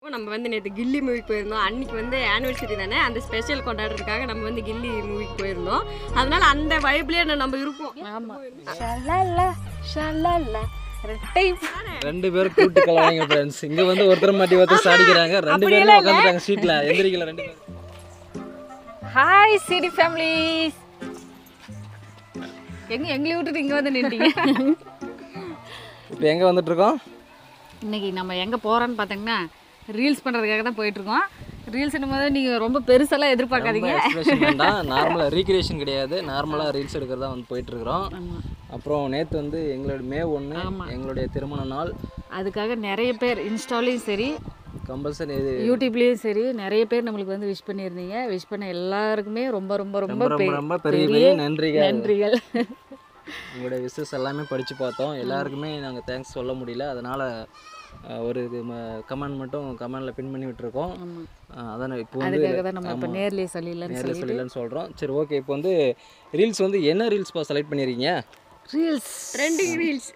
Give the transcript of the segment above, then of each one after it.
நம்ம வந்து நேற்று கில்லி மூவிக்கு போயிருந்தோம் அன்னைக்கு வந்து ஆனிவர்சரி தானே அந்த ஸ்பெஷல் கொண்டாடுறதுக்காக நம்ம வந்து கில்லி மூவிக்கு போயிருந்தோம் அதனால அந்த வைப்லயே நம்ம இருப்போம் ஆமா ஷலல ஷலல ரெட்டை ரெண்டு பேரும் கூட்டு கலவாங்க ஃப்ரெண்ட்ஸ் இங்க வந்து ஒருத்தர் மாட்டி ஒருத்தர் சாடிக்கிறாங்க ரெண்டு பேரும் உட்காந்துட்டாங்க சீட்ல எந்திரிக்கல ரெண்டு பேரும் ஹாய் சிடி ஃபேமிலிஸ் எங்க எங்களை விட்டுட்டு இங்க வந்து நின்றீங்க இப்போ எங்க வந்துட்டு இருக்கோம் இன்னைக்கு நம்ம எங்க போறோம்னு பார்த்தீங்கன்னா ரீல்ஸ் பண்றதுக்காக தான் போயிட்டு இருக்கோம் ரீல்ஸ்னும் போது நீங்க ரொம்ப பெருசெல்லாம் எதிர்பார்க்காதீங்க எக்ஸ்பிரஷன் வேண்டாம் நார்மலாக ரீக்ரியேஷன் கிடையாது நார்மலாக ரீல்ஸ் எடுக்கிறதா வந்து போயிட்டு இருக்கிறோம் அப்புறம் நேற்று வந்து எங்களோட மே ஒன்று எங்களுடைய திருமண நாள் அதுக்காக நிறைய பேர் இன்ஸ்டாலையும் சரி கம்பல்சரி இது யூடியூப்லேயும் சரி நிறைய பேர் நம்மளுக்கு வந்து விஷ் பண்ணியிருந்தீங்க விஷ் பண்ண எல்லாருக்குமே ரொம்ப ரொம்ப ரொம்ப ரொம்ப ரொம்ப பெ- ரொம்ப பெரிய பெரிய நன்றிகள் நன்றிகள் உங்களுடைய விசஸ் எல்லாமே படித்து பார்த்தோம் எல்லாருக்குமே நாங்கள் தேங்க்ஸ் சொல்ல முடியல அதனால் ஒரு கமெண்ட் மட்டும் கமெண்டில் பின் பண்ணி விட்டுருக்கோம் அஹ் அதான் இப்போ வந்து அதுக்காக தான் நம்ம இப்போ நேர்லேயே சொல்லிடலாம்னு நேரில் சொல்லி சொல்லலன்னு சொல்கிறோம் சரி ஓகே இப்போ வந்து ரீல்ஸ் வந்து என்ன ரீல்ஸ்ப்பா செலக்ட் பண்ணியிருக்கீங்க reels trending reels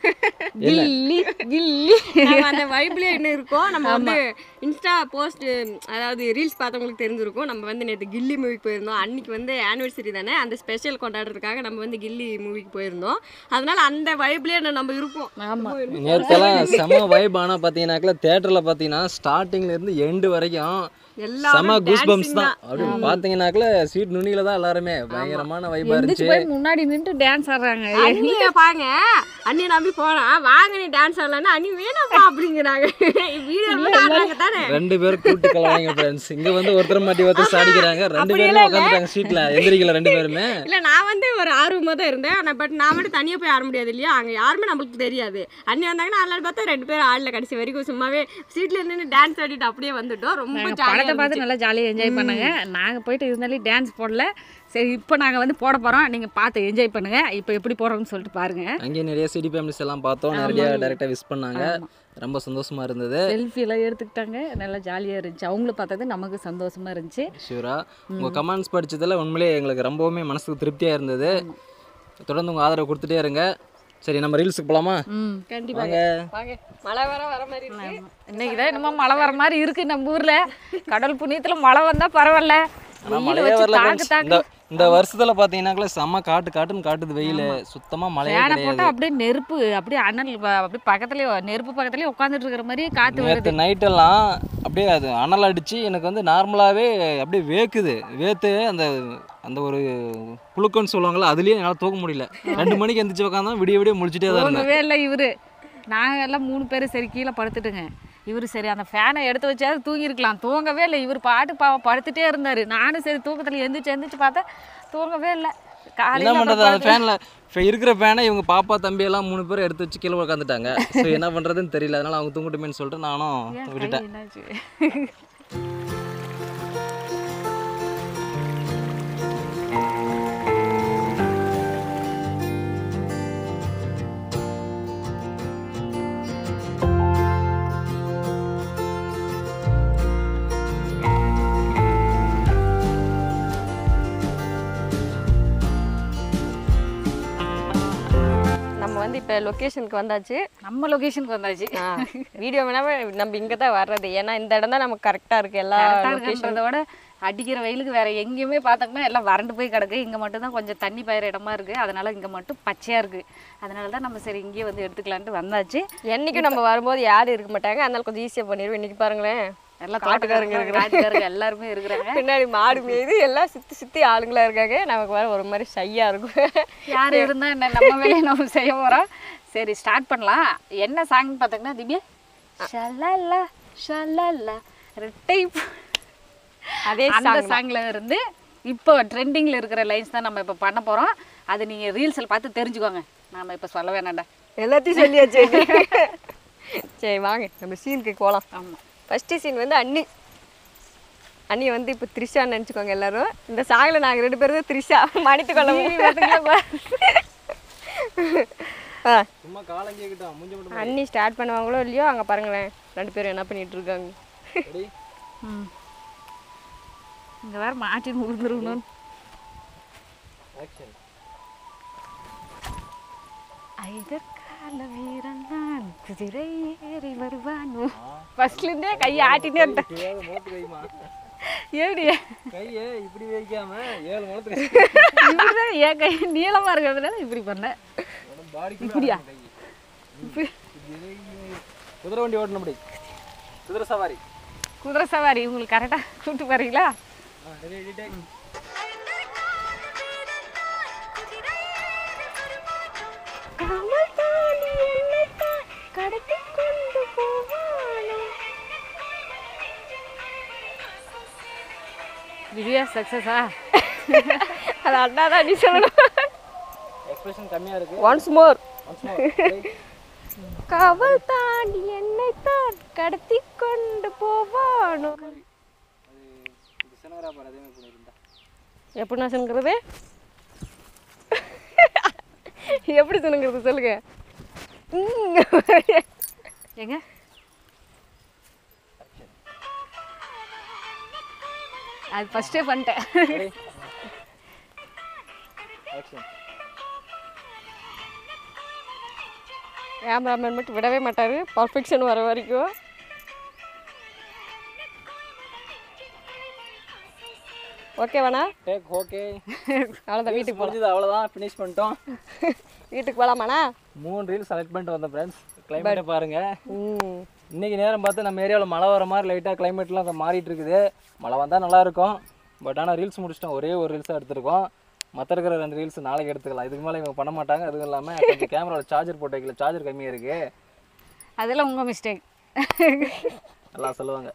Ghilli Ghilli நம்ம அந்த வைப்லயே என்ன இருக்கோம் நம்ம வந்து இன்ஸ்டா போஸ்ட் அதாவது ரீல்ஸ் பார்த்தவங்களுக்கு தெரிஞ்சிருக்கும் நம்ம வந்து நேற்று கில்லி மூவிக்கு போயிருந்தோம் அன்னைக்கு வந்து ஆனிவர்சரி தானே அந்த ஸ்பெஷல் கொண்டாடுறதுக்காக நம்ம வந்து கில்லி மூவிக்கு போயிருந்தோம் அதனால அந்த வைப்லயே நம்ம இருப்போம் ஆமா நேற்றெல்லாம் செம வைப் ஆனால் பார்த்தீங்கன்னாக்கா தேட்டரில் பார்த்தீங்கன்னா ஸ்டார்டிங்ல இருந்து எண்டு வரைக்கும் எல்லாரும் செம கூஸ் பம்ப்ஸ் dancing தான் அப்படி பார்த்தீங்கன்னாக்கா சீட் நுனியில தான் எல்லாருமே பயங்கரமான வைப்பாக எந்திரிச்சு இருந்துச்சு போய் முன்னாடி நின்று டான்ஸ் ஆடுறாங்க அண்ணிய பாங்க அண்ணி நம்பி போனா வாங்க நீ டான்ஸ் ஆடலாம்னா அண்ணி வேணாம்ப்பா அப்படிங்கிறாங்க வீடியோ ஆடுறாங்க தானே ரெண்டு பேரும் கூட்டு கலவாங்க ஃப்ரெண்ட்ஸ் இங்க வந்து ஒருத்தர் மாட்டி ஒருத்தர் சாடிக்கிறாங்க ரெண்டு பேருமே உட்காந்துட்டாங்க சீட்ல எந்திரிக்கல ரெண்டு பேருமே இல்ல நான் வந்து ஒரு ஆர்வமா தான் இருந்தேன் ஆனா பட் நான் மட்டும் தனியா போய் ஆட முடியாது இல்லையா அங்க யாருமே நம்மளுக்கு தெரியாது அண்ணி வந்தாங்கன்னா ஆடலான்னு பார்த்தா ரெண்டு பேரும் ஆடல கடைசி வரைக்கும் சும்மாவே சீட்ல இருந்து டான்ஸ் ஆடிட்டு அப்படியே வந்துட்டோம் ரொம்ப நாங்கள் ஜாலியா படத்தை பார்த்து நல்லா ஜாலியாக என்ஜாய் பண்ணாங்க நாங்கள் போயிட்டு இருந்தாலும் டான்ஸ் போடல சரி இப்போ நாங்கள் வந்து போட போகிறோம் நீங்கள் பார்த்து என்ஜாய் பண்ணுங்க இப்போ எப்படி போடுறோம்னு சொல்லிட்டு பாருங்க அங்கேயே நிறைய சிடி ஃபேமிலிஸ் எல்லாம் பார்த்தோம் நிறைய டேரக்டா விஷ் பண்ணாங்க ரொம்ப சந்தோஷமா இருந்தது செல்ஃபி எல்லாம் எடுத்துக்கிட்டாங்க நல்லா ஜாலியாக இருந்துச்சு அவங்கள பார்த்தது நமக்கு சந்தோஷமா இருந்துச்சு ஷூரா உங்க கமெண்ட்ஸ் படிச்சதுல உண்மையிலேயே எங்களுக்கு ரொம்பவுமே மனசுக்கு திருப்தியா இருந்தது தொடர்ந்து உங்க ஆதரவு கொடுத்துட்டே இருங்க சரி நம்ம ரீல்ஸுக்கு போலாமா ம் கண்டிப்பா வாங்க வாங்க மழை வர வர மாதிரி இருக்கு இன்னைக்கு தான் என்னமோ மழை வர மாதிரி இருக்கு நம்ம ஊர்ல கடல் புண்ணியத்துல மழை வந்தா பரவாயில்ல ஆனா வெயில் மழையே வச்சு வரல தாக்கு friends. தாக்கு இந்த இந்த வருஷத்துல பாத்தீங்கன்னாக்கா செம்ம காட்டு காட்டுன்னு காட்டுது வெயில் சுத்தமா மழையே ஃபேனை கிடையாது போட்டா அப்படியே நெருப்பு அப்படியே அனல் வ- அப்படியே பக்கத்துலயே நெருப்பு பக்கத்துலயே உட்காந்துட்டு இருக்கிற மாதிரி காத்து வருது நேற்று நைட்டெல்லாம் அப்படியே அது அனல் அடிச்சு எனக்கு வந்து நார்மலாகவே அப்படியே வேக்குது வேத்து அந்த அந்த ஒரு புழுக்கன்னு சொல்லுவாங்கல்ல அதுலேயே என்னால் தூக்க முடியல ரெண்டு மணிக்கு எந்திரிச்சு உட்காந்தா விடிய விடிய முழிச்சிட்டே தான் இருந்தேன் தூங்கவே இல்லை இவரு நாங்க எல்லாம் மூணு பேரும் சரி கீழே படுத்துட்டுங்க இவரு சரி அந்த ஃபேனை எடுத்து வச்சாவது தூங்கியிருக்கலாம் தூங்கவே இல்லை இவர் பாட்டு பாவம் படுத்துட்டே இருந்தாரு நானும் சரி தூக்கத்துல எந்திரிச்சு எந்திரிச்சு பார்த்தா தூங்கவே இல்லை என்ன காலையில பண்ணுறது அப்புறம் அந்த ஃபேனில் இப்போ இருக்கிற ஃபேனை இவங்க பாப்பா தம்பி எல்லாம் மூணு பேர் எடுத்து வச்சு கீழே உட்காந்துட்டாங்க ஸோ என்ன பண்ணுறதுன்னு தெரியல அதனால அவங்க தூங்கட்டுமேன்னு சொல்லிட்டு நானும் ஏன் கை விட்டுட்டேன் என்னாச்சு நம்ம வந்து இப்ப லொகேஷனுக்கு வந்தாச்சு நம்ம லொகேஷனுக்கு வந்தாச்சு வீடியோ வேணாம நம்ம இங்க தான் வர்றது ஏன்னா இந்த இடம் தான் நமக்கு கரெக்டா இருக்கு எல்லா கரெக்டாக லொகேஷன் இருக்குன்றத விட அடிக்கிற வெயிலுக்கு வேற எங்கேயுமே பார்த்தோம்னா எல்லாம் வறண்டு போய் கிடக்கு இங்கே மட்டும் தான் கொஞ்சம் தண்ணி பாயிற இடமா இருக்கு அதனால இங்கே மட்டும் பச்சையா இருக்கு அதனால தான் நம்ம சரி இங்கேயே வந்து எடுத்துக்கலான்ட்டு வந்தாச்சு என்னைக்கும் நம்ம வரும்போது யாரும் இருக்க மாட்டாங்க அதனால கொஞ்சம் ஈஸியா பண்ணிடுவோம் இன்னைக்கு பாருங்களேன் எல்லாம் காட்டுக்காரங்க தோட்டக்காரங்க காட்டுக்காரங்க எல்லாருமே இருக்கிறாங்க பின்னாடி மாடு மேய்து எல்லாம் சுத்தி சுத்தி ஆளுங்களா இருக்காங்க நமக்கு வர ஒரு மாதிரி ஷையா இருக்கும் யார் இருந்தா என்ன நம்ம வேலையை நம்ம செய்ய போறோம் சரி ஸ்டார்ட் பண்ணலாம் என்ன சாங்னு பார்த்தீங்கன்னா திவ்யா ஷலலா ஷலலா ரெட்டை பூ- அதே அந்த சாங்ல இருந்து இப்போ ட்ரெண்டிங்ல இருக்கிற லைன்ஸ் தான் நம்ம இப்போ பண்ண போறோம் அது நீங்க ரீல்ஸில் பார்த்து தெரிஞ்சுக்கோங்க நாம இப்போ சொல்ல வேணாம்டா எல்லாத்தையும் சொல்லியாச்சு சரி வாங்க நம்ம சீனுக்கு போகலாம் ஆமா ஃபஸ்ட்டு சீன் வந்து அண்ணி அண்ணி வந்து இப்போ த்ரிஷான்னு நினச்சிக்கோங்க எல்லாரும் இந்த சாங்கில் நாங்கள் ரெண்டு பேரும் தான் த்ரிஷா மன்னித்து கொள்ள ஆ சும்மா காலம் கேட்கட்டும் மூஞ்சி மட்டும் அண்ணி ஸ்டார்ட் பண்ணுவாங்களோ இல்லையோ அங்கே பாருங்களேன் ரெண்டு பேரும் என்ன பண்ணிட்டு இருக்காங்க ரெடி ம் இங்க வேற மாட்டின்னு விழுந்துருக்கணும் ஆக்ஷன் இதற்காக கால வீரன் நான் குதிரை ஏறி வருவானோ ஃபர்ஸ்ட்லேருந்தே கையை ஆட்டினே இருந்தேன் முகத்து கைமா எப்படி கையை இப்படி வைக்காம ஏழு முகத்து இப்படிதான் என் கை நீளமாக இருக்கிறதுனால இப்படி பண்ணேன் பாடி இப்படியா குதிரை வண்டி ஓட்டணும் அப்படி குதிரை சவாரி குதிரை சவாரி உங்களுக்கு கரெக்டாக கூப்பிட்டு போறீங்களா ஆ, ready, ready, take. கமல் தாண்டி என்னைத்தான் கடத்தி கொண்டு போவானோ திவ்யா சக்ஸஸா அது அண்ணா தான் நீ சொல்லணும் எக்ஸ்பிரஷன் கம்மியா இருக்கு once more Once more. Ready? கவல் தாண்டி என்னைத்தான் கடத்தி கொண்டு போவானோ அது இது சினகராபார் அதே மாதிரி பண்ணியிருந்தா எப்படி நான் சொன்னுங்கிறது எப்படி சொன்னுங்கிறது சொல்லுங்க ம். எங்க அது ஃபஸ்ட்டே பண்ணிட்டேன் Ready? Action. கேமராமேன் மட்டும் விடவே மாட்டாரு பர்ஃபெக்ஷன் வர வரைக்கும் ஓகேவாண்ணா Take, okay. அவ்வளோதான் வீட்டுக்கு போகலாம் முடிஞ்சது அவ்வளோதான் ஃபினிஷ் பண்ணிட்டோம் வீட்டுக்கு போகலாமாண்ணா மூணு ரீல் செலக்ட் பண்ணிட்டு வந்தோம் ஃப்ரெண்ட்ஸ் கிளைமேட்டை பாருங்க ம் இன்னைக்கு நேரம் பார்த்து நம்ம ஏரியாவில் மழை வர மாதிரி லைட்டாக கிளைமேட்லாம் மாறிட்டு இருக்குது மழை வந்தால் நல்லா இருக்கும் பட் ஆனால் ரீல்ஸ் முடிச்சிட்டோம் ஒரே ஒரு ரீல்ஸாக எடுத்திருக்கோம் மற்ற இருக்கிற ரெண்டு ரீல்ஸ் நாளைக்கு எடுத்துக்கலாம் இதுக்கு மேலே இவங்க பண்ண மாட்டாங்க அதுவும் இல்லாமல் கொஞ்சம் கேமராவில் சார்ஜர் போட்டு வைக்கல சார்ஜர் கம்மியாக இருக்குது அதெல்லாம் உங்கள் மிஸ்டேக் எல்லாம் சொல்லுவாங்க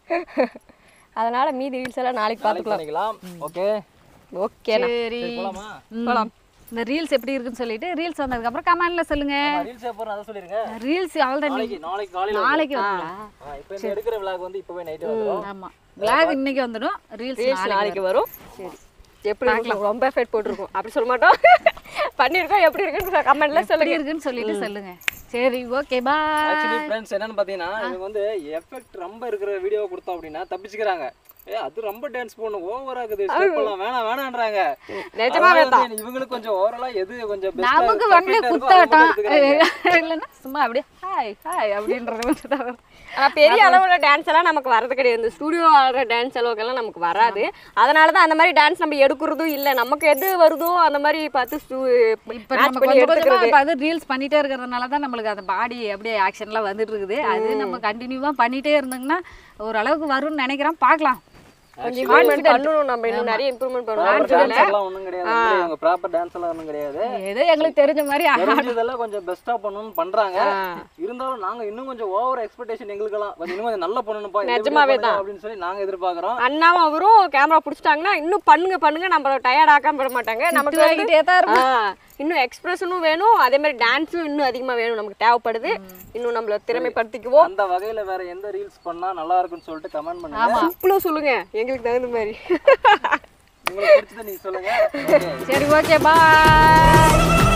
அதனால மீதி ரீல்ஸ் எல்லாம் நாளைக்கு நாளைக்கு பார்த்துக்கலாம் பண்ணிக்கலாம் ஓகே ஓகேண்ணா சரி போகலாமா போகலாம் இந்த ரீல்ஸ் எப்படி இருக்குன்னு சொல்லிட்டு ரீல்ஸ் வந்ததுக்கப்புறம் கமெண்ட்ல சொல்லுங்க ரீல்ஸ் எப்போ அதை சொல்லிருங்க ரீல்ஸ் அவ்வளோதான் நாளைக்கு நாளைக்கு காலையில் நாளைக்கு வருங்களா இப்போ இந்த எடுக்கிற விளாக் வந்து இப்போவே நைட்டு வந்துடும் ஆமா விளாக் இன்னைக்கு வந்துடும் ரீல்ஸ் ரீல்ஸ் நாளைக்கு வரும் சரி எப்படி இருக்கும் ரொம்ப எஃபெக்ட் போட்டிருக்கோம் அப்படி சொல்ல மாட்டோம் பண்ணியிருக்கோம் எப்படி இருக்குன்னு கமெண்ட்ல எப்படி சொல்லுங்க இருக்குன்னு சொல்லிட்டு சொல்லுங்க சரி ஓகே பாய் ஆக்சுவலி ஃப்ரெண்ட்ஸ் என்னன்னு பார்த்தீங்கன்னா இவங்க வந்து எஃபெக்ட் ரொம்ப இருக்கிற வீடியோ கொடுத்தோம் அப்படின்னா தப்பிச்சுக்கிறாங்க ஏ அது ரொம்ப டான்ஸ் போடணும் ஓவர் ஆகுது ஸ்டெப் எல்லாம் வேணாம் வேணான்றாங்க நிஜமாவே அதாவது வந்து இவங்களுக்கு கொஞ்சம் ஓவரலா எது கொஞ்சம் பெஸ்டா நமக்கு வந்து குத்தாட்டம் இல்லைன்னா சும்மா அப்படியே ஹாய் ஹாய் அப்படின்றது மட்டும் தான் வரும். ஆனா பெரிய அளவுல டான்ஸ் எல்லாம் நமக்கு வரது கிடையாது இந்த ஸ்டுடியோ ஆடுற டான்ஸ் அளவுக்கெல்லாம் நமக்கு வராது அதனால தான் அந்த மாதிரி டான்ஸ் நம்ம எடுக்கிறதும் இல்லை நமக்கு எது வருதோ அந்த மாதிரி பார்த்து stu- இப்போ match நம்ம பண்ணி கொஞ்சம் கொஞ்சமா எடுத்துக்கிறது இப்போ அது ரீல்ஸ் பண்ணிட்டே இருக்கிறதுனால தான் நம்மளுக்கு அந்த பாடி அப்படியே ஆக்ஷன்லாம் வந்துட்டு இருக்குது அது நம்ம கண்டினியூவாக பண்ணிட்டே இருந்தோம்னா ஓரளவுக்கு வரும்னு நினைக்கிறேன் பார்க்கலாம் கொஞ்சம் இம்ப்ரூவ்மெண்ட் பண்ணணும் நம்ம இன்னும் நிறைய இம்ப்ரூவ்மெண்ட் பண்ணணும் டான்ஸ் எல்லாம் ஒண்ணும் கிடையாது இவங்க ப்ராப்பர் டான்ஸ் எல்லாம் ஒண்ணும் கிடையாது ஏதோ எங்களுக்கு தெரிஞ்ச மாதிரி தெரிஞ்சதெல்லாம் கொஞ்சம் பெஸ்டா பண்ணணும்னு பண்றாங்க இருந்தாலும் நாங்க இன்னும் கொஞ்சம் ஓவர் எக்ஸ்பெக்டேஷன் எங்களுக்கெல்லாம் கொஞ்சம் இன்னும் கொஞ்சம் நல்லா பண்ணணும்ப்பா இந்த video நிஜமாவே பண்ணுங்க அப்படின்னு சொல்லி நாங்க எதிர்பார்க்கறோம் அண்ணாவும் அவரும் கேமரா பிடிச்சிட்டாங்கன்னா இன்னும் பண்ணுங்க பண்ணுங்க நம்ம டயர்ட் ஆக்காம விட மாட்டாங்க நமக்கு வந்து- வாங்கிட்டே தான் இருக்கும் ஆ, இன்னும் எக்ஸ்பிரஷனும் வேணும் அதே மாதிரி டான்ஸும் இன்னும் அதிகமா வேணும் நமக்கு தேவைப்படுது இன்னும் நம்மள திறமைப்படுத்திக்குவோம் அந்த வகையில வேற எந்த ரீல்ஸ் பண்ணா நல்லா இருக்கும்னு சொல்லிட்டு கமெண்ட் பண்ணுங்க சிம்பிளும் சொல்லுங்க எங்களுக்கு தகுந்த மாதிரி உங்களுக்கு பிடிச்சதை நீங்க சொல்லுங்க Okay. சரி ஓகே பாய்